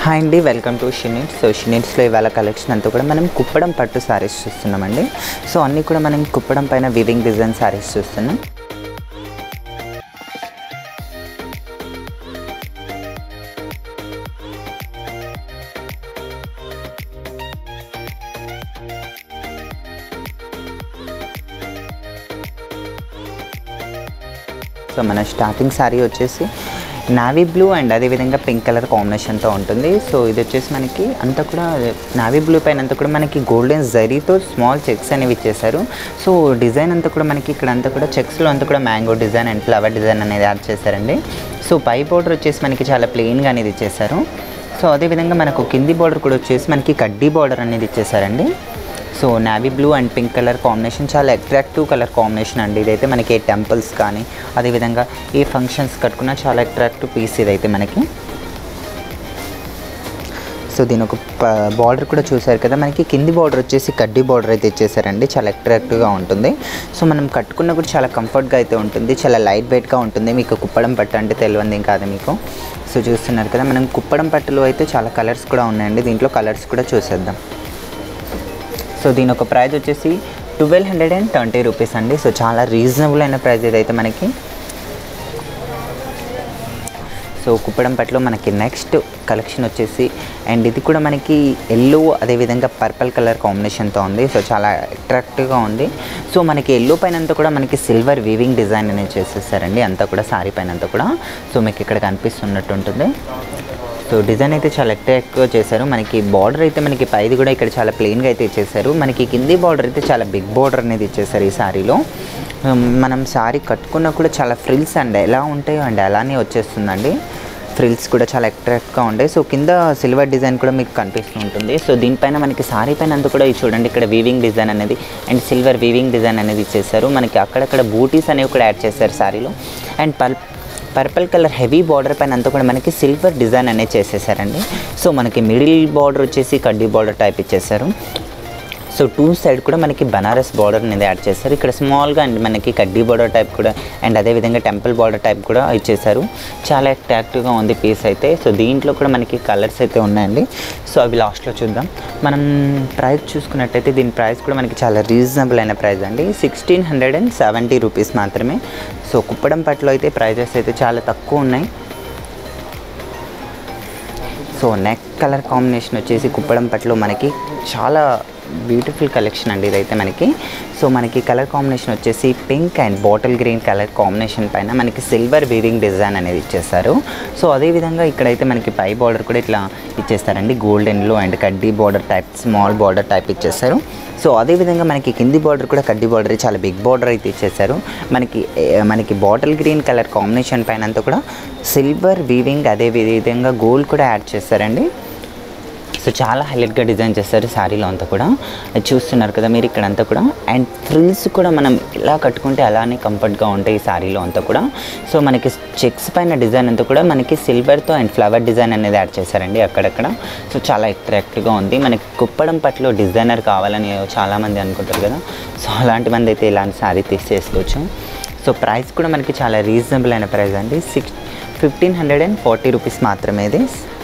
hi అండి welcome to Shinits so షినిట్స్లో ఇవాళ కలెక్షన్ అంతా కూడా మనం కుప్పడం పట్టు శారీస్ చూస్తున్నామండి సో అన్నీ కూడా మనం కుప్పడం పైన వివింగ్ డిజైన్ శారీస్ చూస్తున్నాం సో మన స్టార్టింగ్ శారీ వచ్చేసి నావీ బ్లూ అండ్ అదేవిధంగా పింక్ కలర్ కాంబినేషన్తో ఉంటుంది సో ఇది వచ్చేసి మనకి అంతా కూడా నావీ బ్లూ పైన అంతా కూడా మనకి గోల్డెన్ జరీతో స్మాల్ చెక్స్ అనేవి ఇచ్చేసారు సో డిజైన్ అంతా కూడా మనకి ఇక్కడ అంతా కూడా చెక్స్లో అంతా కూడా mango design and flower design అనేది యాడ్ చేశారండి సో పై బోర్డర్ వచ్చేసి మనకి చాలా ప్లెయిన్గా అనేది ఇచ్చేసారు సో అదేవిధంగా మనకు కింది బార్డర్ కూడా వచ్చేసి మనకి కడ్డీ బార్డర్ అనేది ఇచ్చేసారండి so navy blue and pink colour combination చాలా అట్రాక్టివ్ కలర్ కాంబినేషన్ అండి ఇదైతే మనకి ఏ టెంపుల్స్ కానీ అదేవిధంగా ఏ ఫంక్షన్స్ కట్టుకున్నా చాలా అట్రాక్టివ్ పీస్ ఇదైతే మనకి సో దీని ఒక బార్డర్ కూడా చూసారు కదా మనకి కింది బార్డర్ వచ్చేసి కడ్డీ బార్డర్ అయితే ఇచ్చేసారండి చాలా అట్రాక్టివ్గా ఉంటుంది సో మనం కట్టుకున్న కూడా చాలా కంఫర్ట్గా అయితే ఉంటుంది చాలా లైట్ వెయిట్గా ఉంటుంది మీకు కుప్పడం పట్టు అంటే తెలియంది కాదు మీకు సో చూస్తున్నారు కదా మనం కుప్పడం పట్టులో అయితే చాలా కలర్స్ కూడా ఉన్నాయండి దీంట్లో కలర్స్ కూడా చూసేద్దాం సో దీని ఒక ప్రైస్ వచ్చేసి twelve hundred and twenty rupees అండి సో చాలా రీజనబుల్ అయిన ప్రైస్ ఇదైతే మనకి సో కుప్పడం పట్లో మనకి నెక్స్ట్ కలెక్షన్ వచ్చేసి అండ్ ఇది కూడా మనకి ఎల్లో అదేవిధంగా పర్పుల్ కలర్ కాంబినేషన్తో ఉంది సో చాలా అట్రాక్టివ్గా ఉంది సో మనకి ఎల్లో పైన అంతా కూడా మనకి సిల్వర్ వీవింగ్ డిజైన్ అనేది చేసేసారండి అంతా కూడా శారీ పైన అంతా కూడా సో మీకు ఇక్కడ కనిపిస్తున్నట్టు ఉంటుంది సో డిజైన్ అయితే చాలా అట్రాక్టివ్గా చేశారు మనకి బార్డర్ అయితే మనకి పైది కూడా ఇక్కడ చాలా ప్లెయిన్గా అయితే ఇచ్చేసారు మనకి కింది బార్డర్ అయితే చాలా బిగ్ బార్డర్ అనేది ఇచ్చేసారు ఈ శారీలో మనం శారీ కట్టుకున్నా కూడా చాలా ఫ్రిల్స్ అండ్ ఎలా ఉంటాయో అండ్ అలానే వచ్చేస్తుందండి ఫ్రిల్స్ కూడా చాలా అట్రాక్ట్గా ఉంటాయి సో కింద సిల్వర్ డిజైన్ కూడా మీకు కనిపిస్తూ ఉంటుంది సో దీనిపైన మనకి సారీ పైన అంతా కూడా ఇది చూడండి ఇక్కడ వీవింగ్ డిజైన్ అనేది అండ్ సిల్వర్ వీవింగ్ డిజైన్ అనేది ఇచ్చేసారు మనకి అక్కడక్కడ బూటీస్ అనేవి కూడా యాడ్ చేశారు సారీలో అండ్ పల్ పర్పుల్ కలర్ హెవీ బార్డర్ పైన అంతా కూడా మనకి సిల్వర్ డిజైన్ అనేది చేసేసారండి సో మనకి మిడిల్ బార్డర్ వచ్చేసి కడ్డీ బార్డర్ టైప్ ఇచ్చేసారు సో టూ సైడ్ కూడా మనకి బనారస్ బార్డర్ అనేది యాడ్ చేశారు ఇక్కడ స్మాల్గా అండ్ మనకి కడ్డీ బార్డర్ టైప్ కూడా అండ్ అదేవిధంగా టెంపుల్ బార్డర్ టైప్ కూడా ఇచ్చేసారు చాలా అట్రాక్టివ్గా ఉంది పీస్ అయితే సో దీంట్లో కూడా మనకి కలర్స్ అయితే ఉన్నాయండి సో అవి లాస్ట్లో చూద్దాం మనం ప్రైస్ చూసుకున్నట్టయితే దీని ప్రైస్ కూడా మనకి చాలా రీజనబుల్ అయిన ప్రైస్ అండి sixteen hundred and seventy rupees మాత్రమే సో కుప్పడం పట్లో అయితే ప్రైజెస్ అయితే చాలా తక్కువ ఉన్నాయి సో నెక్ కలర్ కాంబినేషన్ వచ్చేసి కుప్పడం పట్లో మనకి చాలా బ్యూటిఫుల్ కలెక్షన్ అండి ఇదైతే మనకి సో మనకి కలర్ కాంబినేషన్ వచ్చేసి pink and bottle green colour combination పైన మనకి సిల్వర్ వీవింగ్ డిజైన్ అనేది ఇచ్చేస్తారు సో అదేవిధంగా ఇక్కడైతే మనకి పై బార్డర్ కూడా ఇట్లా ఇచ్చేస్తారండి గోల్డెన్లో అండ్ కడ్డీ border type small border type ఇచ్చేస్తారు సో అదేవిధంగా మనకి కింది బార్డర్ కూడా కడ్డీ బార్డర్ చాలా బిగ్ బార్డర్ అయితే ఇచ్చేసారు మనకి ఏ, మనకి బాటిల్ గ్రీన్ కలర్ కాంబినేషన్ పైన అంతా కూడా సిల్వర్ వీవింగ్ అదే విధంగా గోల్డ్ కూడా యాడ్ చేస్తారండి సో చాలా హైలైట్గా డిజైన్ చేస్తారు శారీలో అంతా కూడా అది చూస్తున్నారు కదా మీరు ఇక్కడ అంతా కూడా అండ్ ఫ్రిల్స్ కూడా మనం ఎలా కట్టుకుంటే అలానే కంఫర్ట్గా ఉంటాయి ఈ శారీలో అంతా కూడా సో మనకి చెక్స్ పైన డిజైన్ అంతా కూడా మనకి సిల్వర్తో అండ్ ఫ్లవర్ డిజైన్ అనేది యాడ్ చేశారండి అక్కడక్కడ సో చాలా అట్రాక్టివ్గా ఉంది మనకి కుప్పడం పట్లో డిజైనర్ కావాలని చాలామంది అనుకుంటారు కదా సో అలాంటి మంది అయితే ఇలాంటి శారీ తీసి చేసుకోవచ్చు సో ప్రైస్ కూడా మనకి చాలా రీజనబుల్ అయిన ప్రైస్ అండి six fifteen hundred and forty rupees మాత్రమే ఇది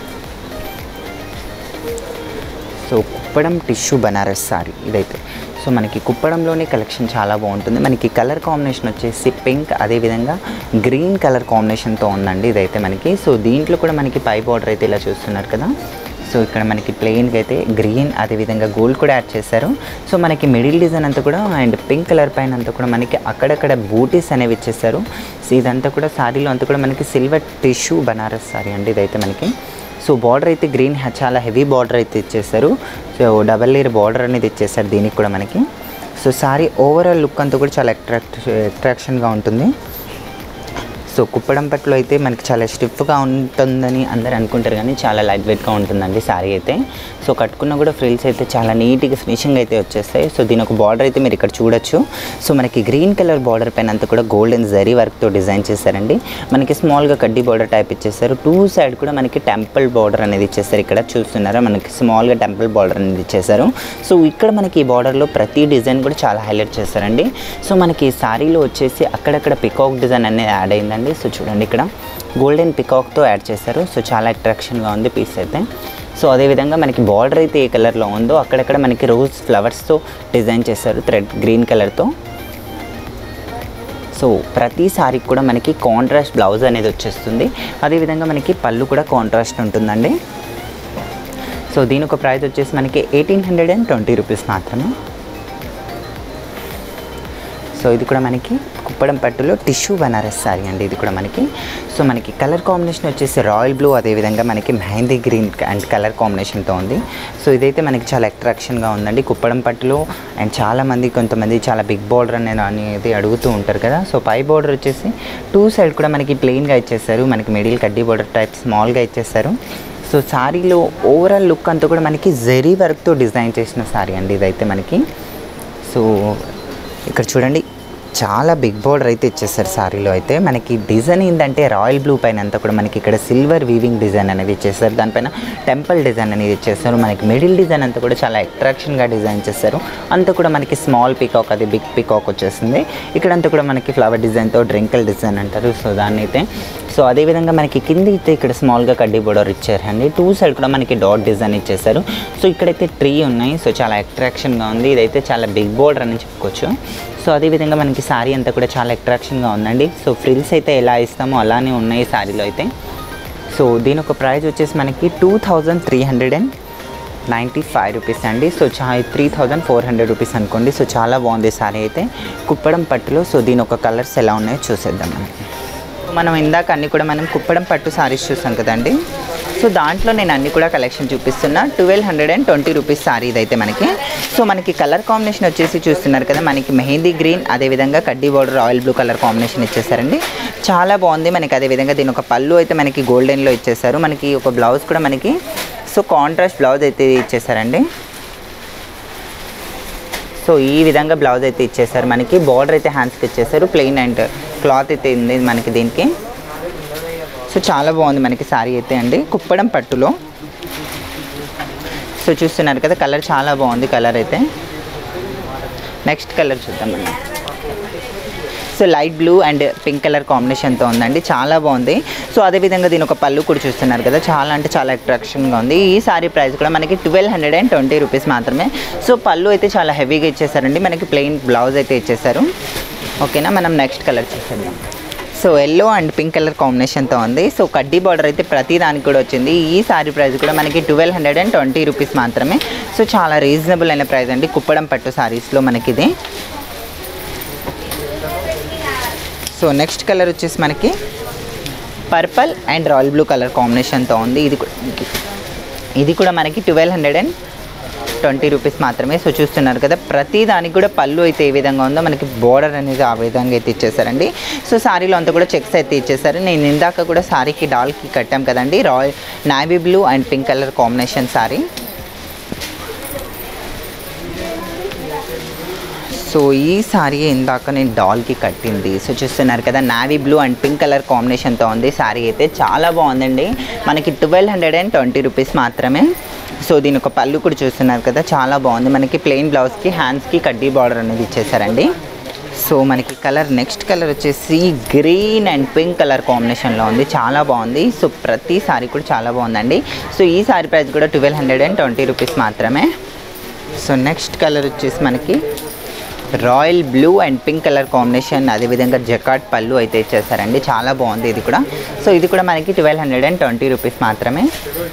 సో కుప్పడం టిష్యూ బనారస్ సారీ ఇదైతే సో మనకి కుప్పడంలోనే కలెక్షన్ చాలా బాగుంటుంది మనకి కలర్ కాంబినేషన్ వచ్చేసి పింక్ అదేవిధంగా గ్రీన్ కలర్ కాంబినేషన్తో ఉందండి ఇదైతే మనకి సో దీంట్లో కూడా మనకి పై బార్డర్ అయితే ఇలా చూస్తున్నారు కదా సో ఇక్కడ మనకి ప్లెయిన్గా అయితే గ్రీన్ అదేవిధంగా గోల్డ్ కూడా యాడ్ చేశారు సో మనకి మిడిల్ డిజైన్ అంతా కూడా అండ్ పింక్ కలర్ పైన అంతా కూడా మనకి అక్కడక్కడ బూటీస్ అనేవి ఇచ్చేసారు సో ఇదంతా కూడా సారీలో అంతా కూడా మనకి సిల్వర్ టిష్యూ బనారస్ సారీ అండి ఇదైతే మనకి సో బార్డర్ అయితే గ్రీన్ హె- చాలా హెవీ బార్డర్ అయితే ఇచ్చేసారు సో డబల్ లేయర్ బార్డర్ అనేది ఇచ్చేసారు దీనికి కూడా మనకి సో సారీ ఓవరాల్ లుక్ అంతా కూడా చాలా అట్రాక్ట్ అట్రాక్షన్గా ఉంటుంది సో కుప్పడం పట్టులో అయితే మనకి చాలా స్టిఫ్గా ఉంటుందని అందరు అనుకుంటారు కానీ చాలా లైట్ వెయిట్గా ఉంటుందండి శారీ అయితే సో కట్టుకున్న కూడా ఫ్రిల్స్ అయితే చాలా నీట్గా ఫినిషింగ్ అయితే వచ్చేస్తాయి సో దీని ఒక బార్డర్ అయితే మీరు ఇక్కడ చూడొచ్చు సో మనకి గ్రీన్ కలర్ బార్డర్ పైన అంతా కూడా గోల్డెన్ జరీ వర్క్తో డిజైన్ చేశారండి మనకి స్మాల్గా కడ్డీ బార్డర్ టైప్ ఇచ్చేస్తారు టూ సైడ్ కూడా మనకి టెంపుల్ బార్డర్ అనేది ఇచ్చేస్తారు ఇక్కడ చూస్తున్నారా మనకి స్మాల్గా టెంపుల్ బార్డర్ అనేది ఇచ్చేసారు సో ఇక్కడ మనకి ఈ బార్డర్లో ప్రతి డిజైన్ కూడా చాలా హైలైట్ చేస్తారండి సో మనకి ఈ శారీలో వచ్చేసి అక్కడక్కడ పికాక్ డిజైన్ అనేది యాడ్ అయిందండి ఉంటుందండి సో చూడండి ఇక్కడ గోల్డెన్ పికాక్తో యాడ్ చేశారు సో చాలా అట్రాక్షన్గా ఉంది పీస్ అయితే సో అదేవిధంగా మనకి బార్డర్ అయితే ఏ కలర్లో ఉందో అక్కడక్కడ మనకి రోజ్ ఫ్లవర్స్తో డిజైన్ చేశారు థ్రెడ్ గ్రీన్ కలర్తో సో ప్రతి సారీకి కూడా మనకి కాంట్రాస్ట్ బ్లౌజ్ అనేది వచ్చేస్తుంది అదేవిధంగా మనకి పళ్ళు కూడా కాంట్రాస్ట్ ఉంటుందండి సో దీని ఒక ప్రైస్ వచ్చేసి మనకి eighteen hundred and twenty rupees మాత్రమే సో ఇది కూడా మనకి కుప్పడం పట్టులో టిష్యూ బనారస్ సారీ అండి ఇది కూడా మనకి సో మనకి కలర్ కాంబినేషన్ వచ్చేసి రాయల్ బ్లూ అదేవిధంగా మనకి మెహందీ గ్రీన్ అండ్ కలర్ కాంబినేషన్తో ఉంది సో ఇదైతే మనకి చాలా అట్రాక్షన్గా ఉందండి కుప్పడం పట్టులో అండ్ చాలామంది కొంతమంది చాలా బిగ్ బార్డర్ అనేది అనేది అడుగుతూ ఉంటారు కదా సో పై బార్డర్ వచ్చేసి టూ సైడ్ కూడా మనకి ప్లెయిన్గా ఇచ్చేస్తారు మనకి మిడిల్ కడ్డీ బార్డర్ టైప్ స్మాల్గా ఇచ్చేస్తారు సో శారీలో ఓవరాల్ లుక్ అంతా కూడా మనకి జెరీ వర్క్తో డిజైన్ చేసిన శారీ అండి ఇదైతే మనకి సో ఇక్కడ చూడండి చాలా బిగ్ బార్డర్ అయితే ఇచ్చేస్తారు సారీలో అయితే మనకి డిజైన్ ఏంటంటే రాయల్ బ్లూ పైన అంతా కూడా మనకి ఇక్కడ సిల్వర్ వీవింగ్ డిజైన్ అనేది ఇచ్చేస్తారు దానిపైన టెంపుల్ డిజైన్ అనేది ఇచ్చేస్తారు మనకి మిడిల్ డిజైన్ అంతా కూడా చాలా అట్రాక్షన్గా డిజైన్ చేస్తారు అంతా కూడా మనకి స్మాల్ పికాక్ అది బిగ్ పికాక్ వచ్చేస్తుంది ఇక్కడంతా కూడా మనకి ఫ్లవర్ డిజైన్తో డ్రింకల్ డిజైన్ అంటారు సో దాన్ని అయితే సో అదేవిధంగా మనకి కింద అయితే ఇక్కడ స్మాల్గా కడ్డీ బోర్డర్ ఇచ్చారండి టూ సైడ్ కూడా మనకి డాట్ డిజైన్ ఇచ్చేసారు సో ఇక్కడైతే ట్రీ ఉన్నాయి సో చాలా అట్రాక్షన్గా ఉంది ఇదైతే చాలా బిగ్ బోర్డర్ అని చెప్పుకోవచ్చు సో అదేవిధంగా మనకి శారీ అంతా కూడా చాలా అట్రాక్షన్గా ఉందండి సో ఫ్రిల్స్ అయితే ఎలా ఇస్తామో అలానే ఉన్నాయి శారీలో అయితే సో దీని ఒక ప్రైస్ వచ్చేసి మనకి two thousand three hundred and ninety five rupees అండి సో చా three thousand four hundred rupees అనుకోండి సో చాలా బాగుంది శారీ అయితే కుప్పడం పట్టులో సో దీని ఒక కలర్స్ ఎలా ఉన్నాయో చూసేద్దాం మనం మనం ఇందాక అన్ని కూడా మనం కుప్పడం పట్టు సారీస్ చూసాం కదండి సో దాంట్లో నేను అన్ని కూడా కలెక్షన్ చూపిస్తున్నా twelve hundred and twenty rupees sari ఇదైతే మనకి సో మనకి కలర్ కాంబినేషన్ వచ్చేసి చూస్తున్నారు కదా మనకి మెహందీ గ్రీన్ అదేవిధంగా కడ్డీ border royal blue colour combination ఇచ్చేసారండి చాలా బాగుంది మనకి అదేవిధంగా దీని ఒక పళ్ళు అయితే మనకి గోల్డెన్లో ఇచ్చేసారు మనకి ఒక బ్లౌజ్ కూడా మనకి సో కాంట్రాస్ట్ బ్లౌజ్ అయితే ఇచ్చేసారండి సో ఈ విధంగా బ్లౌజ్ అయితే ఇచ్చేసారు మనకి బార్డర్ అయితే హ్యాండ్స్కి ఇచ్చేసారు ప్లెయిన్ అండ్ క్లాత్ అయితే ఉంది మనకి దీనికి సో చాలా బాగుంది మనకి శారీ అయితే అండి కుప్పడం పట్టులో సో చూస్తున్నారు కదా కలర్ చాలా బాగుంది కలర్ అయితే నెక్స్ట్ కలర్ చూద్దాం మనం so light blue and pink colour కాంబినేషన్తో ఉందండి చాలా బాగుంది సో అదేవిధంగా దీని ఒక పళ్ళు కూడా చూస్తున్నారు కదా చాలా అంటే చాలా అట్రాక్షన్గా ఉంది ఈ సారీ ప్రైస్ కూడా మనకి twelve hundred and twenty rupees మాత్రమే సో పళ్ళు అయితే చాలా హెవీగా ఇచ్చేసారండి మనకి ప్లెయిన్ బ్లౌజ్ అయితే ఇచ్చేసారు ఓకేనా మనం నెక్స్ట్ కలర్ చూసేద్దాం so yellow and pink colour కాంబినేషన్తో ఉంది సో కడ్డీ బార్డర్ అయితే ప్రతి దానికి కూడా వచ్చింది ఈ సారీ ప్రైస్ కూడా మనకి twelve hundred and twenty rupees మాత్రమే సో చాలా రీజనబుల్ అయిన ప్రైస్ అండి కుప్పడం పట్టు సారీస్లో మనకి ఇది సో నెక్స్ట్ కలర్ వచ్చేసి మనకి purple and royal blue colour కాంబినేషన్తో ఉంది ఇది కూడా ఇది కూడా మనకి twelve hundred and twenty rupees మాత్రమే సో చూస్తున్నారు కదా ప్రతి దానికి కూడా పళ్ళు అయితే ఏ విధంగా ఉందో మనకి బోర్డర్ అనేది ఆ విధంగా అయితే ఇచ్చేసారండి సో శారీలో అంతా కూడా చెక్స్ అయితే ఇచ్చేసారు నేను ఇందాక కూడా శారీకి డాల్కి కట్టాం కదండి royal navy blue and pink colour combination sari so ఈ సారీ ఇందాక నేను డాల్కి కట్టింది సో చూస్తున్నారు కదా navy blue and pink colour కాంబినేషన్తో ఉంది సారీ అయితే చాలా బాగుందండి మనకి twelve hundred and twenty rupees మాత్రమే సో దీని ఒక పళ్ళు కూడా చూస్తున్నారు కదా చాలా బాగుంది మనకి ప్లెయిన్ బ్లౌజ్కి హ్యాండ్స్కి కడ్డీ బార్డర్ అనేది ఇచ్చేసారండి సో మనకి కలర్ నెక్స్ట్ కలర్ వచ్చేసి గ్రీన్ అండ్ పింక్ కలర్ కాంబినేషన్లో ఉంది చాలా బాగుంది సో ప్రతి సారీ కూడా చాలా బాగుందండి సో ఈ సారీ ప్రైస్ కూడా twelve hundred and twenty rupees మాత్రమే సో నెక్స్ట్ కలర్ వచ్చేసి మనకి royal blue and pink colour combination అదేవిధంగా జకాట్ పళ్ళు అయితే ఇచ్చేసారండి చాలా బాగుంది ఇది కూడా సో ఇది కూడా మనకి twelve hundred and twenty rupees మాత్రమే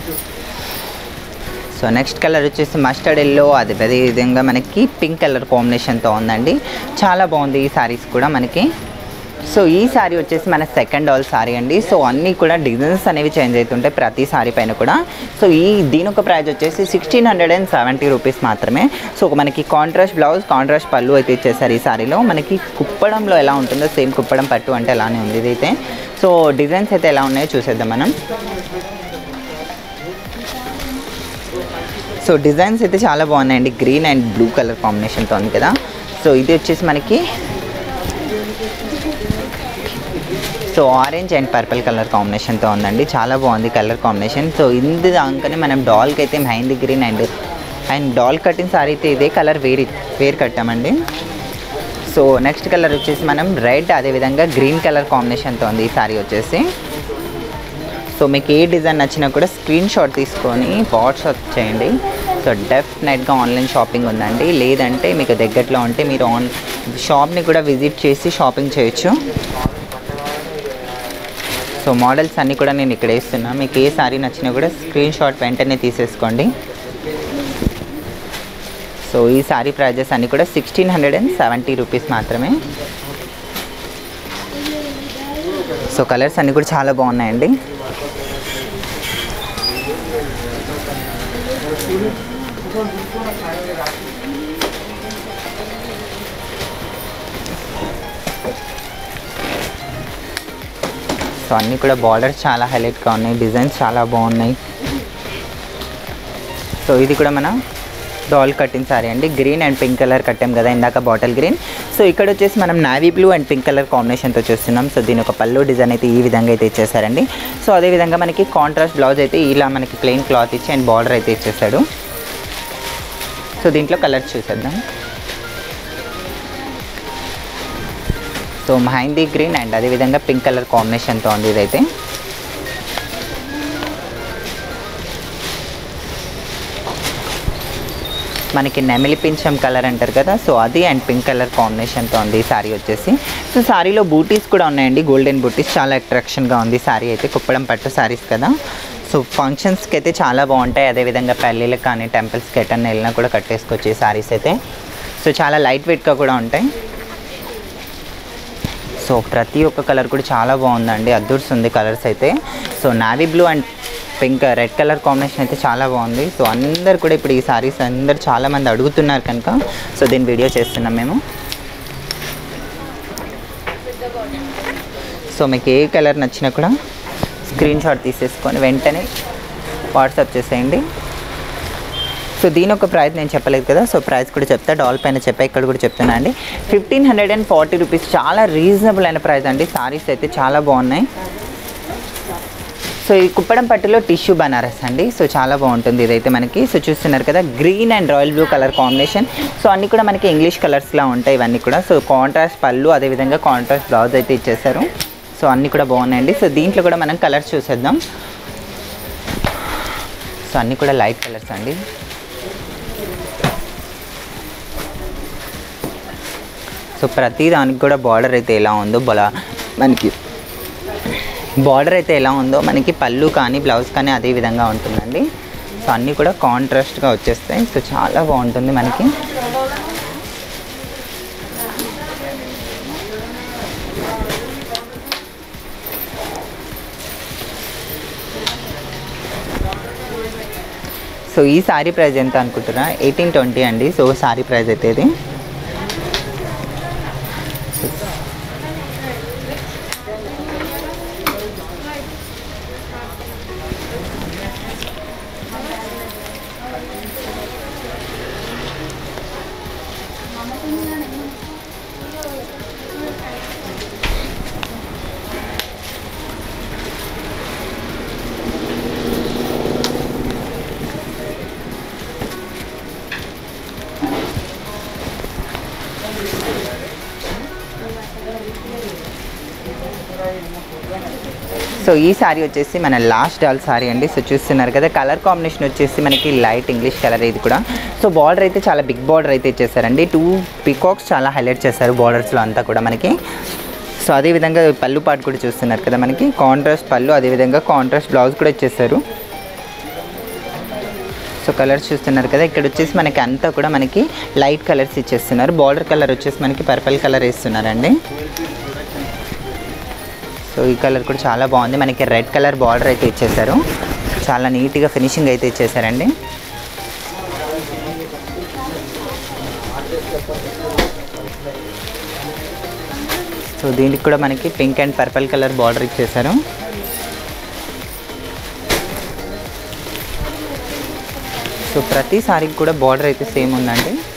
సో నెక్స్ట్ కలర్ వచ్చేసి మస్టర్డ్ ఎల్లో అది అదే విధంగా మనకి పింక్ కలర్ కాంబినేషన్తో ఉందండి చాలా బాగుంది ఈ సారీస్ కూడా మనకి సో ఈ సారీ వచ్చేసి మన సెకండ్ ఆల్ సారీ అండి సో అన్నీ కూడా డిజైన్స్ అనేవి చేంజ్ అవుతుంటాయి ప్రతి సారీ పైన కూడా సో ఈ దీని ఒక ప్రైస్ వచ్చేసి sixteen hundred and seventy rupees మాత్రమే సో మనకి కాంట్రాస్ట్ బ్లౌజ్ కాంట్రాస్ట్ పళ్ళు అయితే ఇచ్చేసారు ఈ సారీలో మనకి కుప్పడంలో ఎలా ఉంటుందో సేమ్ కుప్పడం పట్టు అంటే అలానే ఉంది ఇదైతే సో డిజైన్స్ అయితే ఎలా ఉన్నాయో చూసేద్దాం మనం సో డిజైన్స్ అయితే చాలా బాగున్నాయండి గ్రీన్ అండ్ బ్లూ కలర్ కాంబినేషన్తో ఉంది కదా సో ఇది వచ్చేసి మనకి so orange and purple colour కాంబినేషన్తో ఉందండి చాలా బాగుంది కలర్ కాంబినేషన్ సో ఇంది దానికనే మనం డాల్కి అయితే mehndi green and and doll కట్టిన సారీ అయితే ఇదే కలర్ వేరు వేరు కట్టామండి సో నెక్స్ట్ కలర్ వచ్చేసి మనం రెడ్ అదేవిధంగా గ్రీన్ కలర్ కాంబినేషన్తో ఉంది ఈ సారీ వచ్చేసి సో మీకు ఏ డిజైన్ నచ్చినా కూడా స్క్రీన్ షాట్ తీసుకొని వాట్సాప్ చేయండి సో డెఫినెట్గా ఆన్లైన్ షాపింగ్ ఉందండి లేదంటే మీకు దగ్గరలో ఉంటే మీరు ఆన్ షాప్ని కూడా విజిట్ చేసి షాపింగ్ చేయొచ్చు సో మోడల్స్ అన్నీ కూడా నేను ఇక్కడ వేస్తున్నా మీకు ఏ సారీ నచ్చినా కూడా స్క్రీన్ షాట్ వెంటనే తీసేసుకోండి సో ఈ సారీ ప్రైజెస్ అన్నీ కూడా sixteen hundred and seventy rupees మాత్రమే సో కలర్స్ అన్నీ కూడా చాలా బాగున్నాయండి సో అన్నీ కూడా బార్డర్స్ చాలా హైలైట్గా ఉన్నాయి డిజైన్స్ చాలా బాగున్నాయి సో ఇది కూడా మన డాల్ కట్టిన సారీ అండి గ్రీన్ అండ్ పింక్ కలర్ కట్టాం కదా ఇందాక బాటిల్ గ్రీన్ సో ఇక్కడ వచ్చేసి మనం navy blue and pink colour కాంబినేషన్తో చూస్తున్నాం సో దీని ఒక పళ్ళు డిజైన్ అయితే ఈ విధంగా అయితే ఇచ్చేసారండి సో అదేవిధంగా మనకి కాంట్రాస్ట్ బ్లౌజ్ అయితే ఇలా మనకి ప్లెయిన్ క్లాత్ ఇచ్చి అండ్ బార్డర్ అయితే ఇచ్చేసాడు సో దీంట్లో కలర్స్ చూసేద్దాం సో మహందీ గ్రీన్ అండ్ అదేవిధంగా పింక్ కలర్ కాంబినేషన్తో ఉంది ఇదైతే మనకి నెమిలి పింఛం కలర్ అంటారు కదా సో అది అండ్ పింక్ కలర్ కాంబినేషన్తో ఉంది ఈ సారీ వచ్చేసి సో సారీలో బూటీస్ కూడా ఉన్నాయండి గోల్డెన్ బూటీస్ చాలా అట్రాక్షన్గా ఉంది సారీ అయితే కుప్పడం పట్టు సారీస్ కదా సో ఫంక్షన్స్కి అయితే చాలా బాగుంటాయి అదేవిధంగా పెళ్ళిళ్ళకి కానీ టెంపుల్స్కి ఎటన్నా వెళ్ళినా కూడా కట్టేసుకోవచ్చు ఈ సారీస్ అయితే సో చాలా లైట్ వెయిట్గా కూడా ఉంటాయి సో ప్రతి ఒక్క కలర్ కూడా చాలా బాగుందండి అద్దూర్స్తుంది కలర్స్ అయితే so navy blue and pink red colour combination అయితే చాలా బాగుంది సో అందరు కూడా ఇప్పుడు ఈ సారీస్ అందరు చాలా మంది అడుగుతున్నారు కనుక సో దీని వీడియో చేస్తున్నాం మేము సో మీకు ఏ కలర్ నచ్చినా కూడా స్క్రీన్ షాట్ తీసేసుకొని వెంటనే వాట్సాప్ చేసేయండి సో దీని ఒక ప్రైస్ నేను చెప్పలేదు కదా సో ప్రైస్ కూడా చెప్తా డాల్ పైన చెప్పా ఇక్కడ కూడా చెప్తున్నా అండి fifteen hundred and forty rupees చాలా రీజనబుల్ అయిన ప్రైస్ అండి సారీస్ అయితే చాలా బాగున్నాయి సో ఈ కుప్పడం పట్టులో టిష్యూ బనారస్ అండి సో చాలా బాగుంటుంది ఇదైతే మనకి సో చూస్తున్నారు కదా green and royal blue colour combination so అన్నీ కూడా మనకి ఇంగ్లీష్ కలర్స్లా ఉంటాయి ఇవన్నీ కూడా సో కాంట్రాస్ట్ పళ్ళు అదేవిధంగా కాంట్రాస్ట్ బ్లౌజ్ అయితే ఇచ్చేసారు సో అన్నీ కూడా బాగున్నాయండి సో దీంట్లో కూడా మనం కలర్స్ చూసేద్దాం సో అన్నీ కూడా లైట్ కలర్స్ అండి సో ప్రతి దానికి కూడా బార్డర్ అయితే ఎలా ఉందో బలా మనకి బార్డర్ అయితే ఎలా ఉందో మనకి పళ్ళు కానీ బ్లౌజ్ కానీ అదే విధంగా ఉంటుందండి సో అన్నీ కూడా కాంట్రాస్ట్గా వచ్చేస్తాయి సో చాలా బాగుంటుంది మనకి సో ఈ సారీ ప్రైస్ ఎంత అనుకుంటున్నా ఎయిటీన్ ట్వంటీ అండి సో సారీ ప్రైస్ అయితే ఇది సో ఈ సారీ వచ్చేసి మన లాస్ట్ డాల్ సారీ అండి సో చూస్తున్నారు కదా కలర్ కాంబినేషన్ వచ్చేసి మనకి లైట్ ఇంగ్లీష్ కలర్ ఇది కూడా సో బార్డర్ అయితే చాలా బిగ్ బార్డర్ అయితే ఇచ్చేసారండి టూ పికాక్స్ చాలా హైలైట్ చేశారు బార్డర్స్లో అంతా కూడా మనకి సో అదేవిధంగా పళ్ళు పాటు కూడా చూస్తున్నారు కదా మనకి కాంట్రాస్ట్ పళ్ళు అదేవిధంగా కాంట్రాస్ట్ బ్లౌజ్ కూడా ఇచ్చేసారు సో కలర్స్ చూస్తున్నారు కదా ఇక్కడ వచ్చేసి మనకి అంతా కూడా మనకి లైట్ కలర్స్ ఇచ్చేస్తున్నారు బార్డర్ కలర్ వచ్చేసి మనకి పర్పుల్ కలర్ వేస్తున్నారండి సో ఈ కలర్ కూడా చాలా బాగుంది మనకి రెడ్ కలర్ బార్డర్ అయితే ఇచ్చేసారు చాలా నీట్గా ఫినిషింగ్ అయితే ఇచ్చేసారండి సో దీనికి కూడా మనకి pink and purple colour border ఇచ్చేసారు సో ప్రతి సారీకి కూడా బార్డర్ అయితే సేమ్ ఉందండి